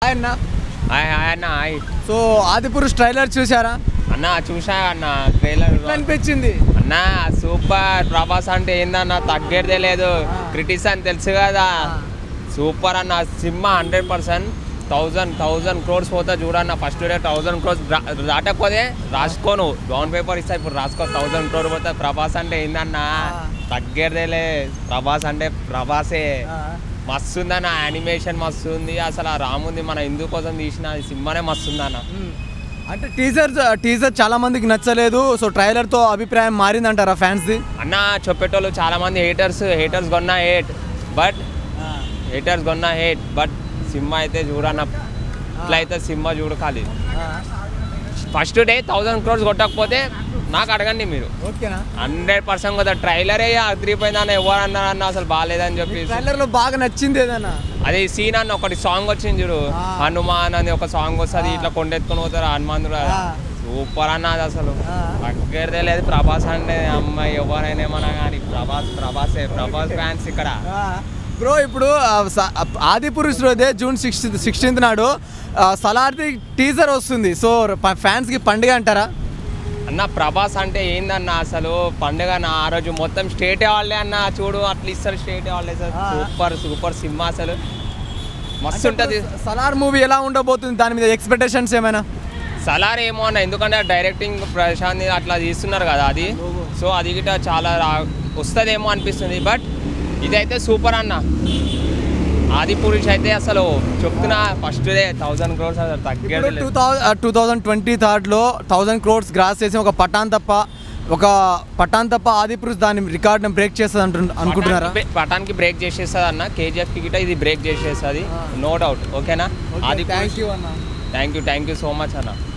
అన్న hi hi అన్న hi so Adipurush trailer చూసారా అన్న చూసా అన్న ట్రైలర్ ఎట్లా అనిపించింది అన్న సూపర్ ప్రభాస్ అంటే ఏందన్న తగ్గేదే లేదు క్రిటిక్స్ అని తెలుసు కదా సూపర్ అన్న సినిమా hundred percent thousand thousand crores పోతా చూడన్న ఫస్ట్ డే థౌజండ్ క్రోర్స్ దాటకపోతే రాసుకోను బ్రౌన్ పేపర్ ఇస్తా ఇప్పుడు రాసుకో థౌజండ్ క్రోర్ పోతే ప్రభాస్ అంటే ఏందన్న తగ్గేదేలే ప్రభాస్ అంటే ప్రభాసే మస్తు ఉందన్న యానిమేషన్ మస్తు ఉంది అసలు ఆ రాముంది మన హిందూ కోసం తీసిన ఈ సినిమానే మస్తు ఉందన్న అంటే టీజర్ టీజర్ చాలా మందికి నచ్చలేదు సో ట్రైలర్ తో అభిప్రాయం మారిందంటారా ఫ్యాన్స్ ది అన్న చెప్పేటోళ్ళు చాలా మంది హేటర్స్ హేటర్స్ కొన్న హేట్ బట్ హేటర్స్ కొన్న హేట్ బట్ సినిమా అయితే చూడన్న ఇట్లా అయితే సినిమా చూడకాలి ఫస్ట్ డే థౌజండ్ క్రోర్స్ కొట్టకపోతే నాకు అడగండి మీరు ఓకేనా హండ్రెడ్ పర్సెంట్ కదా ట్రైలరే అదిరిపోయిందన్న ఎవరు అన్నారు అన్న అసలు బాగాలేదని చెప్పి ట్రైలర్ లో బాగా నచ్చింది ఏదన్నా అదే సీన్ అన్న ఒకటి సాంగ్ వచ్చింది చూడు ఆ. హనుమాన్ అని ఒక సాంగ్ వస్తుంది ఇట్లా కొండెత్తుకొని పోతారు హనుమంతుడు ఆ. సూపర్ అన్న అది అసలు ఆ. దగ్గరదే లేదు ప్రభాస్ అంటే అమ్మాయి ఎవరైనా ఏమన్నా కానీ ప్రభాస్ ప్రభాసే ప్రభాస్ ఫ్యాన్స్ ఇక్కడ బ్రో ఇప్పుడు ఆ, స- ఆది పురుష్ రోజే జూన్ సిక్స్టీన్త్ సిక్స్టీన్త్ నాడు ఆ, సలార్ది టీజర్ వస్తుంది సో ఫ్యాన్స్ కి పండుగ అంటారా అన్న ప్రభాస్ అంటే ఏందన్న అసలు పండుగ నా ఆ రోజు మొత్తం స్టేట్ వాళ్ళే అన్న చూడు అట్లా ఇస్తారు స్టేట్ వాళ్ళే సార్ ఆ. సూపర్ సూపర్ సినిమా అసలు మస్తు ఉంటుంది సలార్ మూవీ ఎలా ఉండబోతుంది దాని మీద ఎక్స్పెక్టేషన్స్ ఏమైనా సలార్ ఏమో అన్న ఎందుకంటే డైరెక్టింగ్ ప్రశాంత్ అట్లా తీస్తున్నారు కదా అది సో అది గిట్ట చాలా రా వస్తుందేమో అనిపిస్తుంది బట్ ఇదైతే సూపర్ అన్న ఆది పురుష్ అయితే అసలు చెప్తున్నా ఫస్ట్ డే థౌజండ్ క్రోర్స్ అసలు ఇప్పుడు తగ్గేది two thousand two thousand twenty థర్డ్లో థౌజండ్ క్రోడ్స్ గ్రాస్ చేసి ఒక పటాన్ తప్ప ఒక పటాన్ తప్ప ఆది పురుష్ దాని రికార్డ్ని బ్రేక్ చేస్తుంది అంటు అనుకుంటున్నారా పటాన్కి బ్రేక్ చేసేస్తుంది అన్న కేజీఎఫ్కి గిట్ట ఇది బ్రేక్ చేసేస్తుంది నో డౌట్ ఓకేనా ఆది థ్యాంక్ యూ అన్న thank you thank you so much అన్న